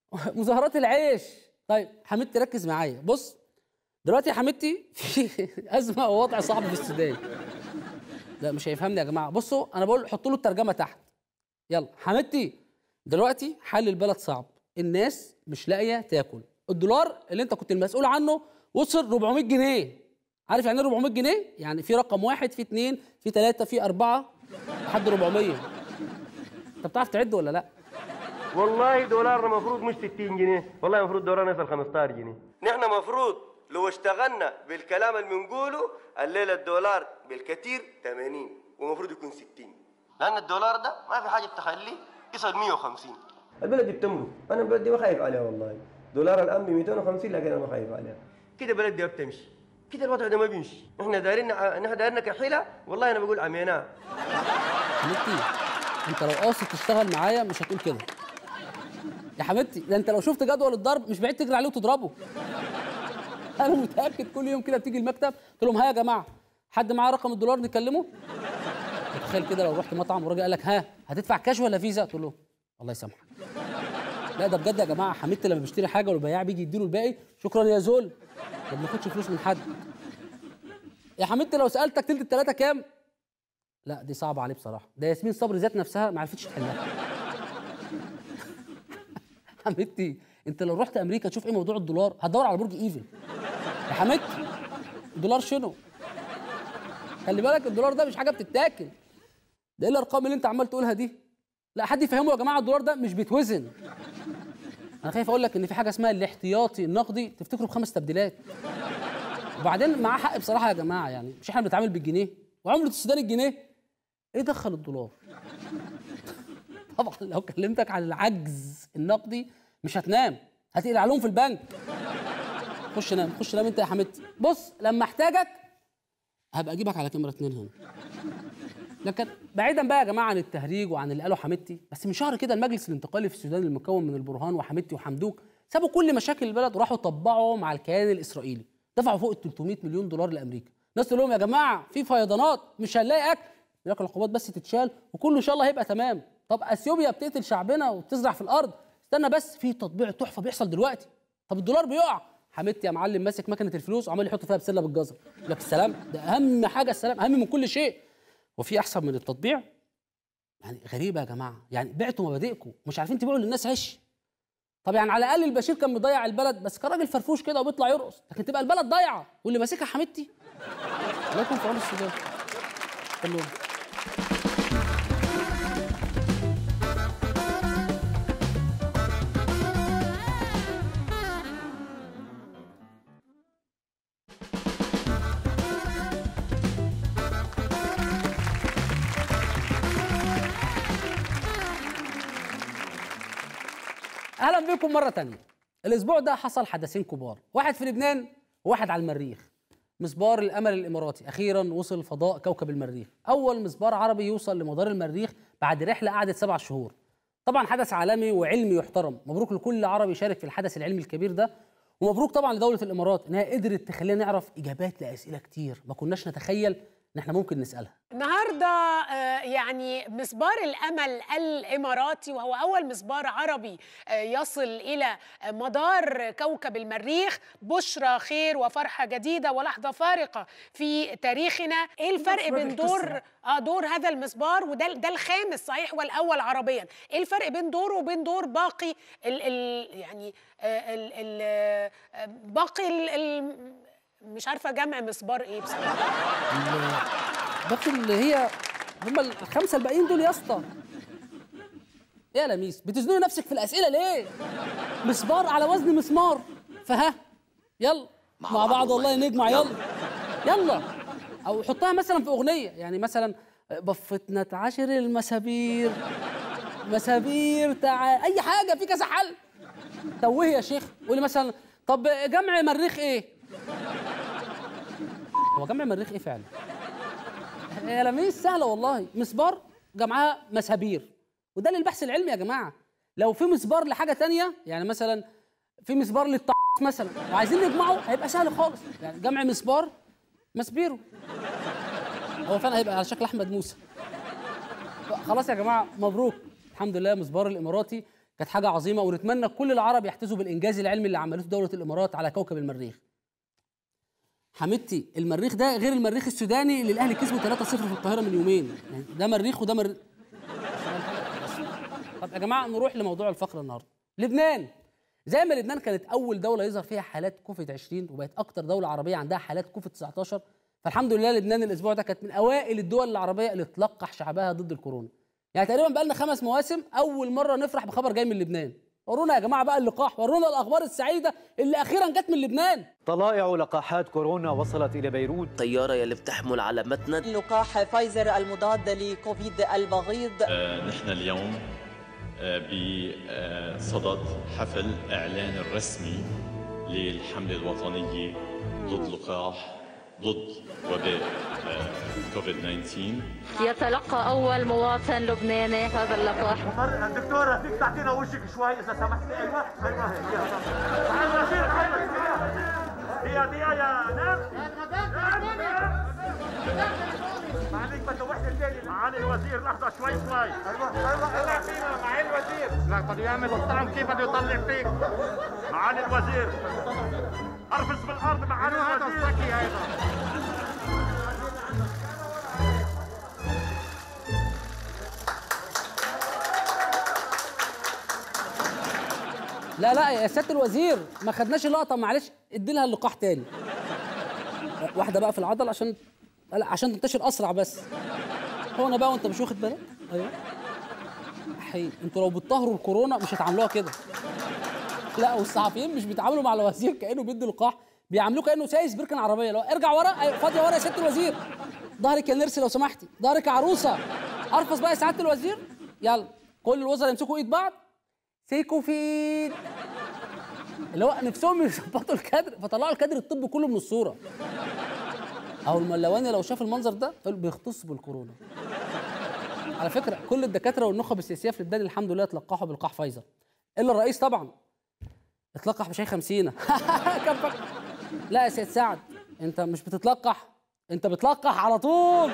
مظاهرات العيش طيب حميدتي ركز معايا بص دلوقتي يا حميدتي في ازمه او وضع صعب في السودان لا مش هيفهمني يا جماعه بصوا انا بقول حطوا له الترجمه تحت يلا حميدتي دلوقتي حل البلد صعب الناس مش لاقيه تاكل الدولار اللي انت كنت المسؤول عنه وصل 400 جنيه عارف يعني ايه 400 جنيه يعني في رقم واحد في اثنين في ثلاثه في اربعه لحد 400 انت بتعرف تعد ولا لا والله دولارنا المفروض مش 60 جنيه والله المفروض دولارنا يصل 15 جنيه نحن مفروض لو اشتغلنا بالكلام اللي بنقوله الليله الدولار بالكثير 80 ومفروض يكون 60 لان الدولار ده ما في حاجه تخليه يصل 150 البلد دي بتمرق انا البلد دي ما خايف عليها والله دولار الان ب 250 لكن انا ما خايف عليها كده البلد دي بتمشي كده الوضع ده ما بيمشي احنا دايرين احنا دايرين كحيله والله انا بقول عميناه حميدتي انت لو قاصد تشتغل معايا مش هتقول كده يا حبيبتي ده انت لو شفت جدول الضرب مش بعيد تجري عليه وتضربه انا متاكد كل يوم كده بتيجي المكتب قلت لهم ها يا جماعه حد معاه رقم الدولار نكلمه تخيل كده لو رحت مطعم والراجل قال لك ها هتدفع كاش ولا فيزا تقول له الله يسامحك لا ده بجد يا جماعه حميدتي لما بيشتري حاجه والبياع بيجي يديله الباقي شكرا يا زول ما بناخدش فلوس من حد يا حميدتي لو سالتك تلت التلاته كام لا دي صعبه عليه بصراحه ده ياسمين صبري ذات نفسها ما عرفتش تحلها حميدتي انت لو رحت امريكا تشوف ايه موضوع الدولار هتدور على برج ايفل يا حميدتي الدولار شنو خلي بالك الدولار ده مش حاجه بتتاكل ده ايه الارقام اللي انت عمال تقولها دي لا حد يفهمه يا جماعه الدولار ده مش بيتوزن انا خايف اقول لك ان في حاجه اسمها الاحتياطي النقدي تفتكره بخمس تبديلات وبعدين معاه حق بصراحه يا جماعه يعني مش احنا بنتعامل بالجنيه وعمله السودان الجنيه ايه دخل الدولار طبعا لو كلمتك عن العجز النقدي مش هتنام هتقلع عليهم في البنك خش نام خش نام انت يا حميدتي بص لما احتاجك هبقى اجيبك على كاميرا اتنين هنا لكن بعيدا بقى يا جماعه عن التهريج وعن اللي قاله حميدتي بس من شهر كده المجلس الانتقالي في السودان المكون من البرهان وحميدتي وحمدوك سابوا كل مشاكل البلد وراحوا طبعوا مع الكيان الاسرائيلي دفعوا فوق ال 300 مليون دولار لامريكا الناس تقول لهم يا جماعه في فيضانات مش هنلاقي اكل لكن العقوبات بس تتشال وكله ان شاء الله هيبقى تمام طب اثيوبيا بتقتل شعبنا وبتزرع في الارض استنى بس في تطبيع تحفه بيحصل دلوقتي طب الدولار بيقع حميدتي يا معلم ماسك مكنه الفلوس وعمال يحط فيها بسله بالجزر يقول لك السلام ده اهم حاجه السلام اهم من كل شيء وفي احسن من التطبيع يعني غريبه يا جماعه يعني بعتوا مبادئكم مش عارفين تبيعوا للناس عيش طب يعني على الاقل البشير كان مضيع البلد بس كان راجل فرفوش كده وبيطلع يرقص لكن تبقى البلد ضايعه واللي ماسكها حميدتي الله يكون في عون السودان كلهم اهلا بكم مره تانية الاسبوع ده حصل حدثين كبار واحد في لبنان وواحد على المريخ مسبار الامل الاماراتي اخيرا وصل فضاء كوكب المريخ اول مسبار عربي يوصل لمدار المريخ بعد رحله قعدت سبع شهور طبعا حدث عالمي وعلمي يحترم مبروك لكل عربي شارك في الحدث العلمي الكبير ده ومبروك طبعا لدوله الامارات انها قدرت تخلينا نعرف اجابات لاسئله كتير ما كناش نتخيل ان احنا ممكن نسالها النهارده آه، يعني مسبار الامل الاماراتي وهو اول مسبار عربي آه، يصل الى مدار كوكب المريخ بشرى خير وفرحه جديده ولحظه فارقه في تاريخنا ايه الفرق بين دور اه دور هذا المسبار وده ده الخامس صحيح والاول عربيا ايه الفرق بين دوره وبين دور باقي ال ال يعني آه، ال ال آه، باقي ال ال مش عارفه جمع مسبار ايه بصراحه باقي اللي هي هم الخمسه الباقيين دول يا اسطى ايه يا لميس بتزنقي نفسك في الاسئله ليه مسبار على وزن مسمار فها يلا مع, بعض والله نجمع يلا يلا او حطها مثلا في اغنيه يعني مثلا بفتنا عشر المسابير مسابير تعال اي حاجه في كذا حل توهي يا شيخ قولي مثلا طب جمع مريخ ايه هو جمع مريخ ايه فعلا يا لميس سهله والله مسبار جمعها مسابير وده للبحث العلمي يا جماعه لو في مسبار لحاجه تانية يعني مثلا في مسبار للط مثلا وعايزين نجمعه هيبقى سهل خالص يعني جمع مسبار مسبيرو هو فعلا هيبقى على شكل احمد موسى خلاص يا جماعه مبروك الحمد لله مسبار الاماراتي كانت حاجه عظيمه ونتمنى كل العرب يحتذوا بالانجاز العلمي اللي عملته دوله الامارات على كوكب المريخ حمدتي المريخ ده غير المريخ السوداني اللي الاهلي كسبه 3-0 في القاهره من يومين يعني ده مريخ وده مريخ طب يا جماعه نروح لموضوع الفقره النهارده لبنان زي ما لبنان كانت اول دوله يظهر فيها حالات كوفيد 20 وبقت اكتر دوله عربيه عندها حالات كوفيد 19 فالحمد لله لبنان الاسبوع ده كانت من اوائل الدول العربيه اللي تلقح شعبها ضد الكورونا يعني تقريبا بقى لنا خمس مواسم اول مره نفرح بخبر جاي من لبنان ورونا يا جماعه بقى اللقاح ورونا الاخبار السعيده اللي اخيرا جت من لبنان طلائع لقاحات كورونا وصلت إلى بيروت طيارة يلي بتحمل على متن لقاح فايزر المضاد لكوفيد البغيض آه نحن اليوم آه بصدد حفل إعلان الرسمي للحملة الوطنية ضد لقاح ضد وباء آه كوفيد 19 يتلقى أول مواطن لبناني هذا اللقاح دكتورة فيك تعطينا وشك شوي إذا سمحتي أيوة أيوة هي معالي الوزير معالي الوزير هي دي يا نام معليك بده وحدة تاني معالي الوزير لحظة شوي شوي أيوة أيوة طلع فينا معالي الوزير لا بده يعمل الطعم كيف بده يطلع فيك معالي الوزير أرفس بالأرض معالي الوزير هذا الذكي هذا لا لا يا سياده الوزير ما خدناش اللقطه معلش ادي لها اللقاح تاني واحده بقى في العضل عشان لا عشان تنتشر اسرع بس هو انا بقى وانت مش واخد بالك ايوه حقيقي انتوا لو بتطهروا الكورونا مش هتعاملوها كده لا والصحفيين مش بيتعاملوا مع الوزير كانه بيدي لقاح بيعاملوه كانه سايس بركن عربيه لو ارجع ورا أيوة، فاضيه ورا يا سياده الوزير ظهرك يا نرسي لو سمحتي ظهرك يا عروسه ارفض بقى يا سعاده الوزير يلا كل الوزراء يمسكوا ايد بعض سيكو فين اللي هو نفسهم يظبطوا الكادر فطلعوا الكادر الطبي كله من الصوره اهو الملواني لو شاف المنظر ده فقال بيختص بالكورونا على فكره كل الدكاتره والنخب السياسيه في لبنان الحمد لله اتلقحوا بلقاح فايزر الا الرئيس طبعا اتلقح بشاي خمسينة كان فك- لا يا سيد سعد انت مش بتتلقح انت بتلقح على طول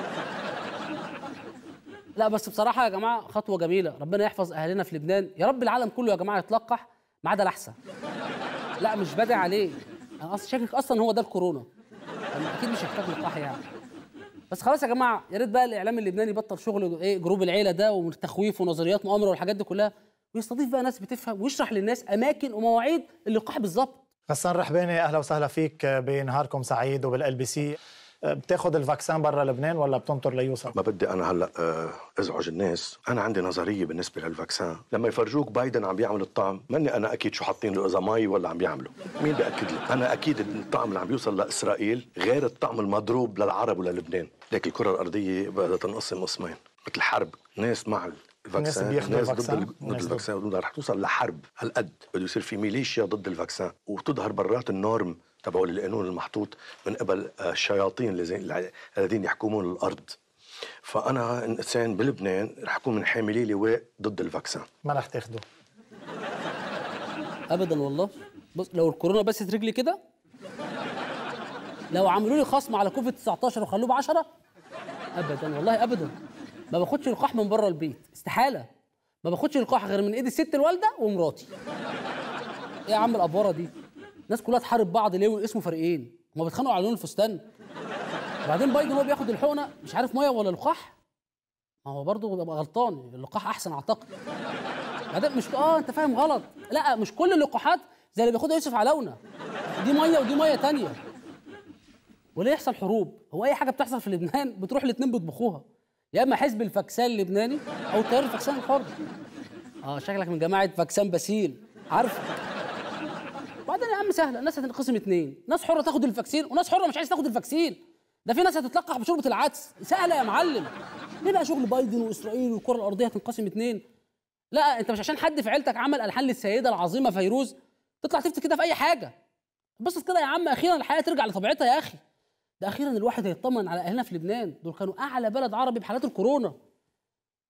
لا بس بصراحه يا جماعه خطوه جميله ربنا يحفظ اهلنا في لبنان يا رب العالم كله يا جماعه يتلقح ما عدا الاحسن لا مش بدعي عليه انا اصلا شاكك اصلا هو ده الكورونا يعني اكيد مش هيحتاج لقاح يعني بس خلاص يا جماعه يا ريت بقى الاعلام اللبناني يبطل شغل ايه جروب العيله ده والتخويف ونظريات مؤامره والحاجات دي كلها ويستضيف بقى ناس بتفهم ويشرح للناس اماكن ومواعيد اللقاح بالظبط غسان رحباني اهلا وسهلا فيك بنهاركم سعيد وبالال بي سي بتاخذ الفاكسان برا لبنان ولا بتنطر ليوصل؟ ما بدي انا هلا آه، ازعج الناس انا عندي نظريه بالنسبه للفاكسان لما يفرجوك بايدن عم بيعمل الطعم ماني انا اكيد شو حاطين له اذا مي ولا عم بيعملوا مين بياكد لي انا اكيد الطعم اللي عم بيوصل لاسرائيل غير الطعم المضروب للعرب وللبنان لكن الكره الارضيه بدها تنقسم قسمين مثل حرب ناس مع الفاكسان بياخدوا ناس ضد الفاكسان ال- ضد وناس ضد. الفاكسان بدها رح توصل لحرب هالقد بده يصير في ميليشيا ضد الفاكسان وتظهر برات النورم تبعوا القانون المحطوط من قبل آه، الشياطين الذين الذين يحكمون الارض فانا انسان بلبنان رح اكون من حاملي لواء ضد الفاكسان ما رح تاخده ابدا والله بص لو الكورونا بست رجلي كده لو عملوا لي خصم على كوفيد 19 وخلوه ب 10 ابدا والله ابدا ما باخدش لقاح من بره البيت استحاله ما باخدش لقاح غير من ايد الست الوالده ومراتي ايه يا عم الافوره دي الناس كلها تحارب بعض ليه والاسم فريقين هما بيتخانقوا على لون الفستان وبعدين بايدن هو بياخد الحقنه مش عارف ميه ولا لقاح ما هو برضه بيبقى غلطان اللقاح احسن اعتقد بعدين مش اه انت فاهم غلط لا مش كل اللقاحات زي اللي بياخدها يوسف علاونه دي ميه ودي ميه تانية وليه يحصل حروب هو اي حاجه بتحصل في لبنان بتروح الاتنين بيطبخوها يا اما حزب الفاكسان اللبناني او تيار الفاكسان الحر اه شكلك من جماعه فاكسان باسيل عارف بعدين يا عم سهله الناس هتنقسم اتنين ناس حره تاخد الفاكسين وناس حره مش عايز تاخد الفاكسين ده في ناس هتتلقح بشوربه العدس سهله يا معلم ليه بقى شغل بايدن واسرائيل والكره الارضيه هتنقسم اتنين لا انت مش عشان حد في عيلتك عمل الحان للسيده العظيمه فيروز تطلع تفتي كده في اي حاجه بص كده يا عم اخيرا الحياه ترجع لطبيعتها يا اخي ده اخيرا الواحد هيطمن على اهلنا في لبنان دول كانوا اعلى بلد عربي بحالات الكورونا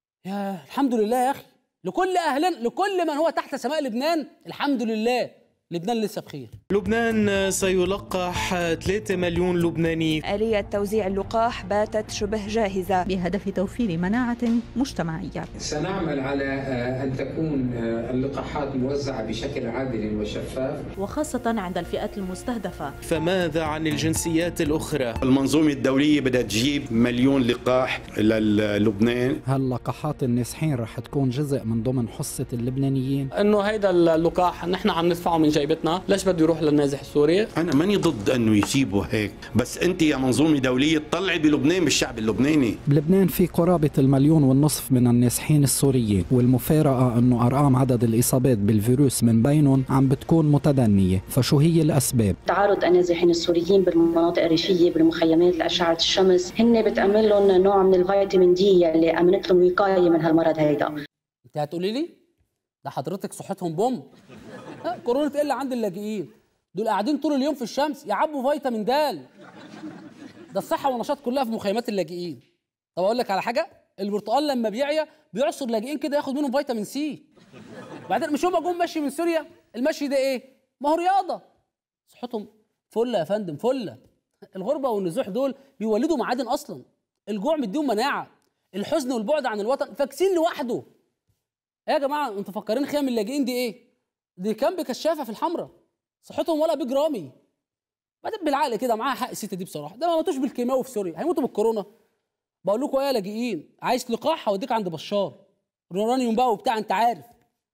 يا الحمد لله يا اخي لكل اهلنا لكل من هو تحت سماء لبنان الحمد لله لبنان لسه بخير لبنان سيلقح 3 مليون لبناني آلية توزيع اللقاح باتت شبه جاهزة بهدف توفير مناعة مجتمعية سنعمل على أن تكون اللقاحات موزعة بشكل عادل وشفاف وخاصة عند الفئات المستهدفة فماذا عن الجنسيات الأخرى؟ المنظومة الدولية بدها تجيب مليون لقاح للبنان هاللقاحات النازحين رح تكون جزء من ضمن حصة اللبنانيين انه هيدا اللقاح نحن عم ندفعه من جيبتنا ليش بده يروح للنازح السوري انا ماني ضد انه يجيبوا هيك بس انت يا منظومه دوليه تطلعي بلبنان بالشعب اللبناني بلبنان في قرابه المليون والنصف من النازحين السوريين والمفارقه انه ارقام عدد الاصابات بالفيروس من بينهم عم بتكون متدنيه فشو هي الاسباب تعرض النازحين السوريين بالمناطق الريفيه بالمخيمات لاشعه الشمس هن بتامن لهم نوع من الفيتامين دي يلي امنت لهم وقايه من هالمرض هيدا انت هتقولي لي ده حضرتك صحتهم بوم ها، كورونا تقل عند اللاجئين دول قاعدين طول اليوم في الشمس يعبوا فيتامين د ده الصحه والنشاط كلها في مخيمات اللاجئين طب اقول لك على حاجه البرتقال لما بيعيا بيعصر لاجئين كده ياخد منهم فيتامين سي بعدين مش هم جم مشي من سوريا المشي ده ايه ما هو رياضه صحتهم فله يا فندم فله الغربه والنزوح دول بيولدوا معادن اصلا الجوع مديهم مناعه الحزن والبعد عن الوطن فاكسين لوحده ايه يا جماعه انتوا مفكرين خيام اللاجئين دي ايه دي كان بكشافه في الحمراء صحتهم ولا بجرامي بعدين بالعقل كده معاها حق الست دي بصراحه ده ما ماتوش بالكيماوي في سوريا هيموتوا بالكورونا بقول لكم ايه يا لاجئين عايز لقاح هوديك عند بشار رورانيوم بقى وبتاع انت عارف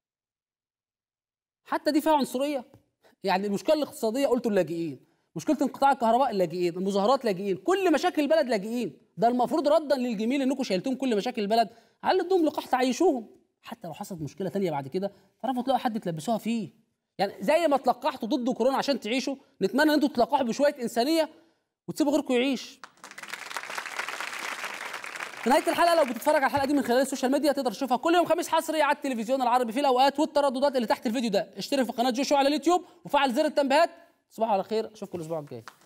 حتى دي فيها عنصريه يعني المشكله الاقتصاديه قلتوا اللاجئين مشكله انقطاع الكهرباء اللاجئين المظاهرات لاجئين كل مشاكل البلد لاجئين ده المفروض ردا للجميل انكم شايلتهم كل مشاكل البلد على ادوهم لقاح تعيشوهم حتى لو حصلت مشكله تانية بعد كده تعرفوا تلاقوا حد تلبسوها فيه يعني زي ما تلقحتوا ضد كورونا عشان تعيشوا نتمنى ان انتوا تلقحوا بشويه انسانيه وتسيبوا غيركم يعيش في نهايه الحلقه لو بتتفرج على الحلقه دي من خلال السوشيال ميديا تقدر تشوفها كل يوم خميس حصري على التلفزيون العربي في الاوقات والترددات اللي تحت الفيديو ده اشترك في قناه جوشو على اليوتيوب وفعل زر التنبيهات تصبحوا على خير اشوفكم الاسبوع الجاي